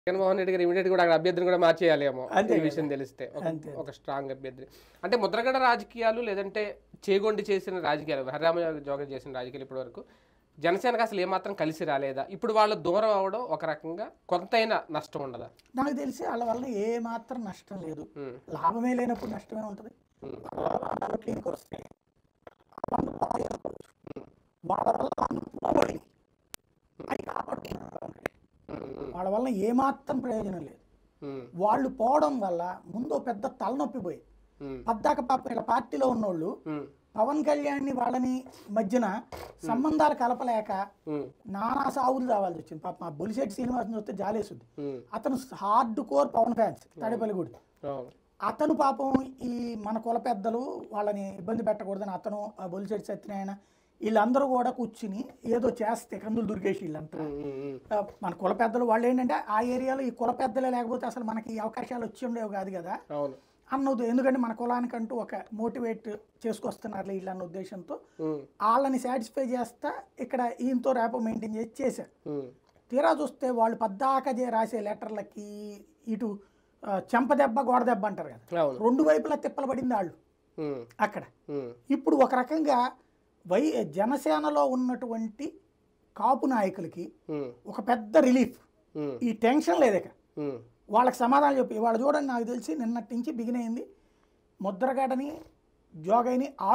జగన్మోహన్ రెడ్డి గారు ఇమీడియట్ కూడా అక్కడ అభ్యర్థిని కూడా మార్చేయాలేమో అంతే ఈ విషయం తెలిస్తే ఒక- అంతే. ఒక స్ట్రాంగ్ అభ్యర్థి అంటే ముద్రగడ రాజకీయాలు లేదంటే చేగొండి చేసిన రాజకీయాలు హరిరామ జోగ చేసిన రాజకీయాలు ఇప్పటి వరకు జనసేనకు అసలు ఏమాత్రం కలిసి రాలేదా ఇప్పుడు వాళ్ళు దూరం అవడం ఒక రకంగా కొంతైనా నష్టం ఉండదా నాకు తెలిసి వాళ్ళ వల్ల ఏ మాత్రం నష్టం లేదు ఉమ్, లాభమే లేనప్పుడు నష్టమే ఉంటుంది ఉమ్, దాంట్లోకి వస్తే వాళ్ళు బాగా అనుకోవచ్చు. వాళ్ళ వల్ల అనుకోబడి అది కాపాడుతున్నారు ఉమ్, వాళ్ళ వల్ల ఏమాత్రం ప్రయోజనం లేదు ఉమ్, వాళ్ళు పోవడం వల్ల ముందు ఓ పెద్ద తలనొప్పి పోయి ఉమ్, పద్దాక పాపం ఇలా పార్టీలో ఉన్నోళ్ళు ఉమ్, పవన్ కళ్యాణ్ని వాళ్ళని మధ్యన సంబంధాలు కలపలేక ఉమ్, నానా సాగులు రావాల్సి వచ్చింది పాప మా బొలిశెట్టి శ్రీనివాసన్ చూస్తే జాలేస్తుంది ఉమ్, అతను హార్డ్ కోర్ పవన్ ఫ్యాన్స్ తాడేపల్లిగూడి అవును. అతను పాపం ఈ మన కుల పెద్దలు వాళ్ళని ఇబ్బంది పెట్టకూడదని అతను ఆ బొలిశెట్టి సత్యనారాయణ వీళ్ళందరూ కూడా కూర్చుని ఏదో చేస్తే కందులు దుర్గేసి వీళ్ళంతా ఉమ్, ఉమ్, ఉమ్, ఆ, మన కుల పెద్దలు వాళ్ళు ఏంటంటే ఆ ఏరియాలో ఈ కుల పెద్దలే లేకపోతే అసలు మనకి ఈ అవకాశాలు వచ్చి ఉండేవి కాదు కదా అవును అన్నది ఎందుకంటే మన కులానికంటూ ఒక మోటివేట్ చేసుకొస్తున్నారు వీళ్ళు అన్న ఉద్దేశంతో ఉమ్, వాళ్ళని సాటిస్ఫై చేస్తా ఇక్కడ ఈయనతో ర్యాపో మెయింటైన్ చేసి చేశారు ఉమ్, తీరా చూస్తే వాళ్ళు పద్దాక చే- రాసే లెటర్లకి ఇటు ఆ, చెంప దెబ్బ గోడ దెబ్బ అంటారు కదా అవును రెండు వైపులా తిప్పలు పడింది వాళ్ళు ఉమ్, అక్కడ ఉమ్, ఇప్పుడు ఒక రకంగా వై జనసేనలో ఉన్నటువంటి కాపు నాయకులకి ఉమ్, ఒక పెద్ద రిలీఫ్ ఉమ్, ఈ టెన్షన్ లేదు ఇక ఉమ్, వాళ్ళకి సమాధానం చెప్పి వాళ్ళు చూడండి నాకు తెలిసి నిన్నటి నుంచి బిగిన్ అయింది ముద్రగడని జోగైని